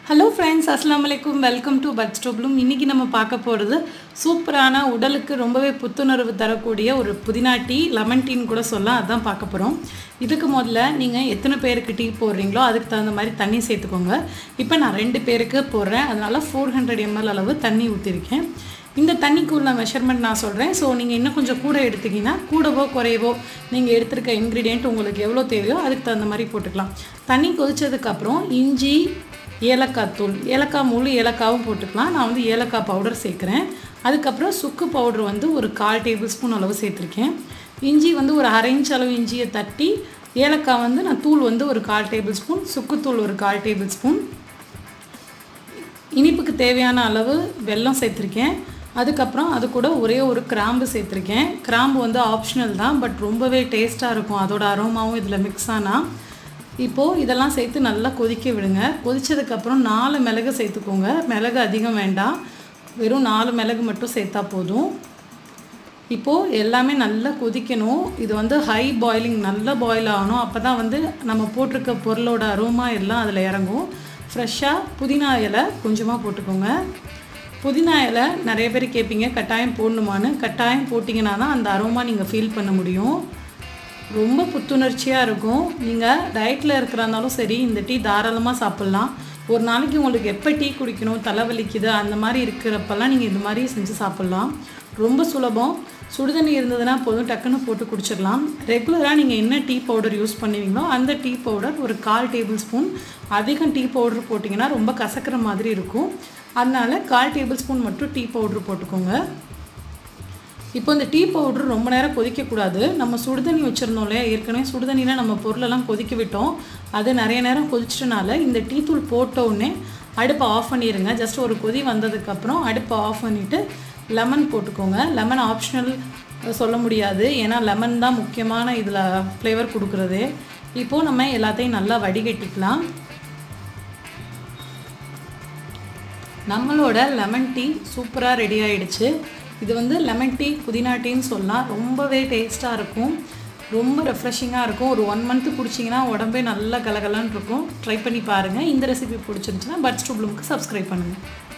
hello friends அஸ்லாம் வலைக்கும் welcome to but ஸ்டோப்லும் இன்றைக்கி நம்ம பார்க்க போகிறது சூப்பரான உடலுக்கு ரொம்பவே புத்துணர்வு தரக்கூடிய ஒரு புதினா டீ லெமன் டீன்னு கூட சொல்லலாம் அதான் பார்க்க போகிறோம் இதுக்கு முதல்ல நீங்கள் எத்தனை பேருக்கு டீ போடுறீங்களோ அதுக்கு தகுந்த மாதிரி தண்ணி சேர்த்துக்கோங்க இப்போ நான் ரெண்டு பேருக்கு போடுறேன் அதனால் ஃபோர் ஹண்ட்ரட் எம்எல் அளவு தண்ணி ஊற்றிருக்கேன் இந்த தண்ணிக்கு உள்ள மெஷர்மெண்ட் நான் சொல்கிறேன் ஸோ நீங்கள் இன்னும் கொஞ்சம் கூட எடுத்தீங்கன்னா கூடவோ குறையவோ நீங்கள் எடுத்திருக்க இன்க்ரீடியண்ட் உங்களுக்கு எவ்வளோ தேவையோ அதுக்கு தகுந்த மாதிரி போட்டுக்கலாம் தண்ணி கொதிச்சதுக்கப்புறம் இஞ்சி ஏலக்காய் தூள் ஏலக்காய் முழு ஏலக்காவும் போட்டுக்கலாம் நான் வந்து ஏலக்காய் பவுடர் சேர்க்குறேன் அதுக்கப்புறம் சுக்கு பவுடர் வந்து ஒரு கால் டேபிள் ஸ்பூன் அளவு சேர்த்துருக்கேன் இஞ்சி வந்து ஒரு அரை இன்ச் அளவு இஞ்சியை தட்டி ஏலக்காய் வந்து நான் தூள் வந்து ஒரு கால் டேபிள் ஸ்பூன் சுக்குத்தூள் ஒரு கால் டேபிள் ஸ்பூன் இனிப்புக்கு தேவையான அளவு வெல்லம் சேர்த்துருக்கேன் அதுக்கப்புறம் அது கூட ஒரே ஒரு கிராம்பு சேர்த்துருக்கேன் கிராம்பு வந்து ஆப்ஷனல் தான் பட் ரொம்பவே டேஸ்ட்டாக இருக்கும் அதோட அரோமாவும் இதில் மிக்ஸ் ஆனால் இப்போது இதெல்லாம் சேர்த்து நல்லா கொதிக்க விடுங்க கொதித்ததுக்கப்புறம் நாலு மிளகு சேர்த்துக்கோங்க மிளகு அதிகம் வேண்டாம் வெறும் நாலு மிளகு மட்டும் சேர்த்தா போதும் இப்போது எல்லாமே நல்லா கொதிக்கணும் இது வந்து ஹை பாயிலிங் நல்லா பாயில் ஆகணும் அப்போ தான் வந்து நம்ம போட்டிருக்க பொருளோட அரோமா எல்லாம் அதில் இறங்கும் ஃப்ரெஷ்ஷாக புதினா இலை கொஞ்சமாக போட்டுக்கோங்க புதினா இலை நிறைய பேர் கேட்பீங்க கட்டாயம் போடணுமான்னு கட்டாயம் போட்டிங்கன்னா தான் அந்த அரோமா நீங்கள் ஃபீல் பண்ண முடியும் ரொம்ப புத்துணர்ச்சியாக இருக்கும் நீங்கள் டயட்டில் இருக்கிறனாலும் சரி இந்த டீ தாராளமாக சாப்பிட்லாம் ஒரு நாளைக்கு உங்களுக்கு எப்போ டீ குடிக்கணும் தலைவலிக்குது அந்த மாதிரி இருக்கிறப்பெல்லாம் நீங்கள் இந்த மாதிரி செஞ்சு சாப்பிட்லாம் ரொம்ப சுலபம் சுடுதண்ணி இருந்ததுன்னா போதும் டக்குன்னு போட்டு குடிச்சிடலாம் ரெகுலராக நீங்கள் என்ன டீ பவுடர் யூஸ் பண்ணுவீங்களோ அந்த டீ பவுடர் ஒரு கால் டேபிள் ஸ்பூன் அதிகம் டீ பவுடர் போட்டிங்கன்னா ரொம்ப கசக்கிற மாதிரி இருக்கும் அதனால் கால் டேபிள் ஸ்பூன் மட்டும் டீ பவுட்ரு போட்டுக்கோங்க இப்போ இந்த டீ பவுட்ரு ரொம்ப நேரம் கொதிக்கக்கூடாது நம்ம சுடுதண்ணி வச்சுருந்தோம் இல்லையா ஏற்கனவே சுடுதண்ணியில் நம்ம பொருளெல்லாம் கொதிக்க விட்டோம் அது நிறைய நேரம் கொதிச்சிட்டனால இந்த டீ தூள் போட்ட உடனே அடுப்பை ஆஃப் பண்ணிடுங்க ஜஸ்ட் ஒரு கொதி வந்ததுக்கப்புறம் அடுப்பை ஆஃப் பண்ணிவிட்டு லெமன் போட்டுக்கோங்க லெமன் ஆப்ஷனல் சொல்ல முடியாது ஏன்னா லெமன் தான் முக்கியமான இதில் ஃப்ளேவர் கொடுக்குறது இப்போது நம்ம எல்லாத்தையும் நல்லா வடிகட்டிக்கலாம் நம்மளோட லெமன் டீ சூப்பராக ரெடி ஆகிடுச்சு இது வந்து லெமன் டீ புதினா டீன்னு சொல்லலாம் ரொம்பவே டேஸ்ட்டாக இருக்கும் ரொம்ப ரெஃப்ரெஷிங்காக இருக்கும் ஒரு ஒன் மந்த்து குடிச்சிங்கன்னா உடம்பே நல்லா கலகலன்னு இருக்கும் ட்ரை பண்ணி பாருங்கள் இந்த ரெசிபி பிடிச்சிருந்துச்சுன்னா பட்ஸ் டூ ப்ளூமுக்கு சப்ஸ்கிரைப் பண்ணுங்கள்